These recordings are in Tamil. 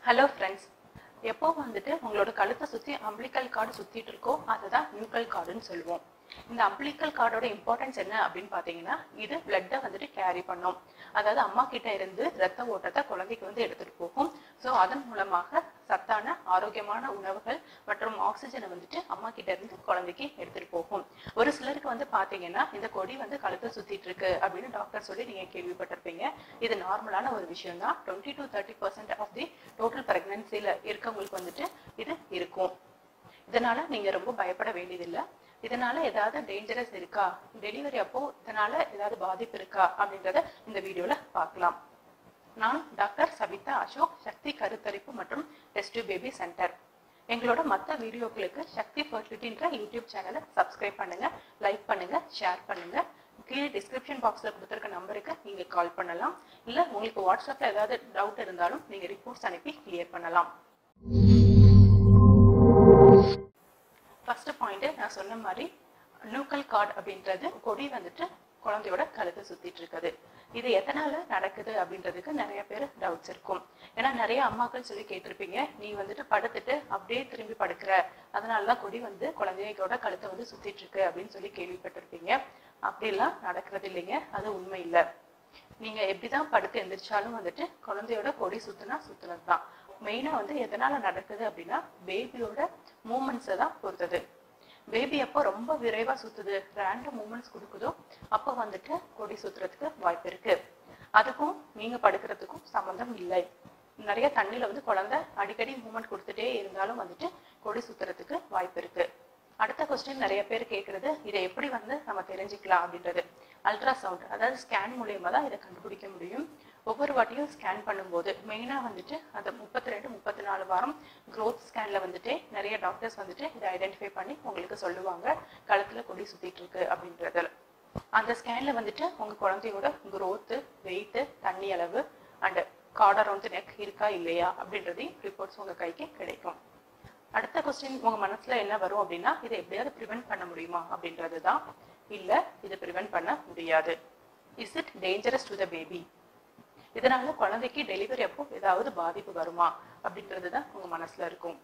ஹலோ ஃப்ரெண்ட்ஸ் எப்போ வந்துட்டு உங்களோட கழுத்தை சுற்றி அம்பிளிக்கல் கார்டு சுற்றிட்டு இருக்கோ அதுதான் நியூக்கல் கார்டுன்னு சொல்லுவோம் இந்த அம்பிளிக்கல் கார்டோட இம்பார்ட்டன்ஸ் என்ன அப்படின்னு பார்த்தீங்கன்னா இது பிளட்டை வந்துட்டு கேரி பண்ணும் அதாவது அம்மா கிட்ட இருந்து ரத்த ஓட்டத்தை குழந்தைக்கு வந்து எடுத்துட்டு போகும் ஸோ அதன் மூலமாக சத்தான ஆரோக்கியமான உணவுகள் மற்றும் ஆக்சிஜனை வந்துட்டு அம்மா கிட்ட இருந்து குழந்தைக்கு எடுத்துட்டு போகும் ஒரு சிலருக்கு வந்து பாத்தீங்கன்னா இந்த கொடி வந்து கழுத்தை சுத்திட்டு இருக்கு அப்படின்னு டாக்டர் சொல்லி நீங்க கேள்விப்பட்டிருப்பீங்க இது நார்மலான ஒரு விஷயம் தான் twenty to thirty percent of the total பிரெக்னன்சில இருக்கவங்களுக்கு வந்துட்டு இது இருக்கும் இதனால நீங்க ரொம்ப பயப்பட வேண்டியதில்லை இதனால ஏதாவது டேஞ்சரஸ் இருக்கா டெலிவரி அப்போ இதனால ஏதாவது பாதிப்பு இருக்கா அப்படின்றத இந்த வீடியோல பார்க்கலாம் நான் டாக்டர் சவிதா அசோக் சக்தி கருத்தரிப்பு மற்றும் டெஸ்ட் பேபி சென்டர் எங்களோட மற்ற வீடியோக்களுக்கு சக்தி ஃபர்டிலிட்டின்ற யூடியூப் சேனலை சப்ஸ்கிரைப் பண்ணுங்க லைக் பண்ணுங்க ஷேர் பண்ணுங்க கீழே டிஸ்கிரிப்ஷன் பாக்ஸ்ல கொடுத்துருக்க நம்பருக்கு நீங்க கால் பண்ணலாம் இல்ல உங்களுக்கு வாட்ஸ்அப்ல ஏதாவது டவுட் இருந்தாலும் நீங்க ரிப்போர்ட்ஸ் அனுப்பி கிளியர் பண்ணலாம் ஃபர்ஸ்ட் பாயிண்ட் நான் சொன்ன மாதிரி நியூக்கல் கார்டு அப்படின்றது கொடி வந்துட்டு குழந்தையோட கழுத்தை சுத்திட்டு இருக்குது இது எதனால நடக்குது அப்படின்றதுக்கு நிறைய பேர் டவுட்ஸ் இருக்கும் ஏன்னா நிறைய அம்மாக்கள் சொல்லி கேட்டிருப்பீங்க நீ வந்துட்டு படுத்துட்டு அப்படியே திரும்பி படுக்கிற அதனாலதான் கொடி வந்து குழந்தையோட கழுத்தை வந்து சுத்திட்டு இருக்கு அப்படின்னு சொல்லி கேள்விப்பட்டிருப்பீங்க அப்படிலாம் நடக்கிறது இல்லைங்க அது உண்மை இல்லை நீங்க எப்படிதான் படுத்து எந்திரிச்சாலும் வந்துட்டு குழந்தையோட கொடி சுத்துனா சுத்துனது தான் மெயினா வந்து எதனால நடக்குது அப்படின்னா பேபியோட மூமெண்ட்ஸை தான் பொறுத்தது பேபி அப்போ ரொம்ப விரைவா சுத்துது ரேண்டம் மூமெண்ட்ஸ் கொடுக்குதோ அப்போ வந்துட்டு கொடி சுத்துறதுக்கு வாய்ப்பு இருக்கு அதுக்கும் நீங்க படுக்கிறதுக்கும் சம்மந்தம் இல்லை நிறைய தண்ணியில வந்து குழந்தை அடிக்கடி மூமெண்ட் கொடுத்துட்டே இருந்தாலும் வந்துட்டு கொடி சுத்துறதுக்கு வாய்ப்பு இருக்கு அடுத்த கொஸ்டின் நிறைய பேர் கேட்கறது இதை எப்படி வந்து நம்ம தெரிஞ்சுக்கலாம் அப்படின்றது அல்ட்ராசவுண்ட் அதாவது ஸ்கேன் மூலியமா தான் இதை கண்டுபிடிக்க முடியும் ஒவ்வொரு வாட்டியும் ஸ்கேன் பண்ணும்போது மெயினா வந்துட்டு அந்த முப்பத்தி ரெண்டு முப்பத்தி நாலு வாரம் க்ரோத் ஸ்கேன்ல வந்துட்டு நிறைய டாக்டர்ஸ் வந்துட்டு இதை ஐடென்டிஃபை பண்ணி உங்களுக்கு சொல்லுவாங்க கழுத்துல கொடி சுத்திட்டு இருக்கு அப்படின்றதுல அந்த ஸ்கேன்ல வந்துட்டு உங்க குழந்தையோட growth வெயிட் தண்ணி அளவு அண்ட் கார்டர் வந்து நெக் இருக்கா இல்லையா அப்படின்றதையும் ரிப்போர்ட்ஸ் உங்க கைக்கு கிடைக்கும் அடுத்த கொஸ்டின் உங்க மனசுல என்ன வரும் அப்படின்னா இதை எப்படியாவது ப்ரிவென்ட் பண்ண முடியுமா அப்படின்றது தான் இல்ல இதை ப்ரிவென்ட் பண்ண முடியாது is it dangerous to the baby இதனால குழந்தைக்கு டெலிவரி அப்போ ஏதாவது பாதிப்பு வருமா அப்படின்றது தான் உங்க மனசுல இருக்கும்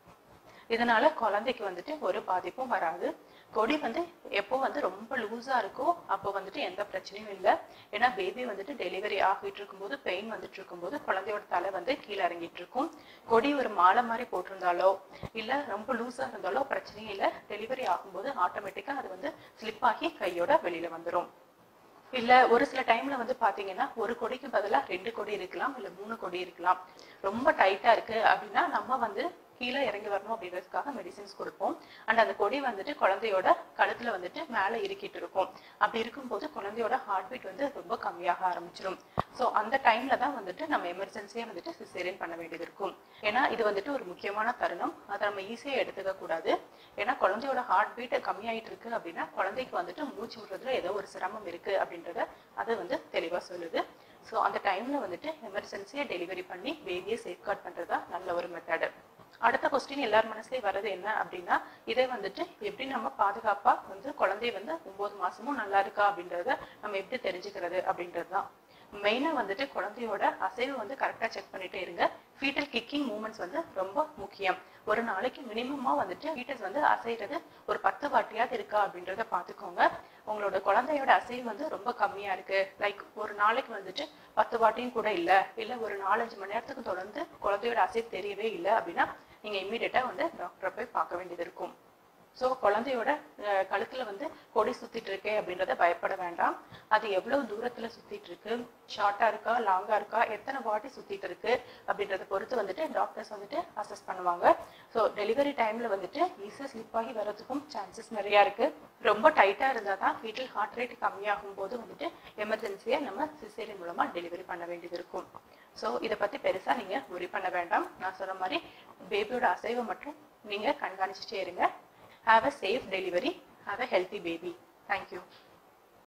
இதனால குழந்தைக்கு வந்துட்டு ஒரு பாதிப்பும் வராது கொடி வந்து எப்போ வந்து ரொம்ப லூஸா இருக்கோ அப்போ வந்துட்டு எந்த பிரச்சனையும் இல்லை ஏன்னா பேபி வந்துட்டு டெலிவரி ஆகிட்டு இருக்கும்போது பெயின் வந்துட்டு இருக்கும்போது குழந்தையோட தலை வந்து கீழே இறங்கிட்டு இருக்கும் கொடி ஒரு மாலை மாதிரி போட்டிருந்தாலோ இல்ல ரொம்ப லூஸா இருந்தாலோ பிரச்சனையும் இல்லை டெலிவரி ஆகும்போது ஆட்டோமேட்டிக்கா அது வந்து ஸ்லிப் ஆகி கையோட வெளியில வந்துடும் இல்ல ஒரு சில டைம்ல வந்து பாத்தீங்கன்னா ஒரு கொடிக்கு பதிலா ரெண்டு கொடி இருக்கலாம் இல்ல மூணு கொடி இருக்கலாம் ரொம்ப டைட்டா இருக்கு அப்படின்னா நம்ம வந்து கீழே இறங்கி வரணும் அப்படின்றதுக்காக மெடிசின்ஸ் கொடுப்போம் அண்ட் அந்த கொடி வந்துட்டு குழந்தையோட கழுத்துல வந்துட்டு மேல இறுக்கிட்டு இருக்கும் அப்படி இருக்கும்போது குழந்தையோட ஹார்ட் பீட் வந்து ரொம்ப கம்மியாக ஆரம்பிச்சிடும் ஸோ அந்த டைம்ல தான் வந்துட்டு நம்ம எமர்ஜென்சியா வந்துட்டு சிசேரியன் பண்ண வேண்டியது இருக்கும் ஏன்னா இது வந்துட்டு ஒரு முக்கியமான தருணம் அதை நம்ம ஈஸியா எடுத்துக்க கூடாது ஏன்னா குழந்தையோட ஹார்ட் பீட் கம்மியாயிட்டு இருக்கு அப்படின்னா குழந்தைக்கு வந்துட்டு மூச்சு விடுறதுல ஏதோ ஒரு சிரமம் இருக்கு அப்படின்றத அது வந்து தெளிவா சொல்லுது ஸோ அந்த டைம்ல வந்துட்டு எமர்ஜென்சியா டெலிவரி பண்ணி பேபியை சேஃப்கார்ட் பண்றதா நல்ல ஒரு மெத்தடு அடுத்த கொஸ்டின் எல்லார் மனசுலயும் வர்றது என்ன அப்படின்னா இதை வந்துட்டு எப்படி நம்ம பாதுகாப்பா வந்து குழந்தை வந்து ஒன்பது மாசமும் நல்லா இருக்கா அப்படின்றத நம்ம எப்படி தெரிஞ்சுக்கிறது அப்படின்றது தான் மெயினா வந்துட்டு குழந்தையோட அசைவு வந்து கரெக்டா செக் பண்ணிட்டே இருங்க ஃபீட்டல் கிக்கிங் மூமெண்ட்ஸ் வந்து ரொம்ப முக்கியம் ஒரு நாளைக்கு மினிமமா வந்துட்டு ஃபீட்டஸ் வந்து அசைறது ஒரு பத்து வாட்டியாவது இருக்கா அப்படின்றத பாத்துக்கோங்க உங்களோட குழந்தையோட அசைவு வந்து ரொம்ப கம்மியா இருக்கு லைக் ஒரு நாளைக்கு வந்துட்டு பத்து வாட்டியும் கூட இல்ல இல்ல ஒரு நாலஞ்சு மணி நேரத்துக்கு தொடர்ந்து குழந்தையோட அசைவு தெரியவே இல்லை அப்படின்னா நீங்க இம்மீடியட்டா வந்து டாக்டரை போய் பார்க்க வேண்டியது இருக்கும் ஸோ குழந்தையோட அஹ், கழுத்துல வந்து கொடி சுத்திட்டு இருக்கே அப்படின்றத பயப்பட வேண்டாம் அது எவ்வளவு தூரத்துல சுத்திட்டு இருக்கு ஷார்ட்டா இருக்கா லாங்கா இருக்கா எத்தனை வாட்டி சுத்திட்டு இருக்கு அப்படின்றத பொறுத்து வந்துட்டு டாக்டர்ஸ் வந்துட்டு அசஸ் பண்ணுவாங்க ஸோ டெலிவரி டைம்ல வந்துட்டு ஈஸியாக ஸ்லிப் ஆகி வர்றதுக்கும் சான்சஸ் நிறைய இருக்கு ரொம்ப டைட்டா இருந்தா தான் வீட்டில் ஹார்ட் ரேட் கம்மியாகும் போது வந்துட்டு எமர்ஜென்சியா நம்ம சிசேரியன் மூலமா டெலிவரி பண்ண வேண்டியது இருக்கும் ஸோ இதை பத்தி பெருசா நீங்க worry பண்ண வேண்டாம் நான் சொன்ன மாதிரி பேபியோட அசைவை மட்டும் நீங்க கண்காணிச்சுட்டே இருங்க Have a safe delivery. Have a healthy baby. Thank you.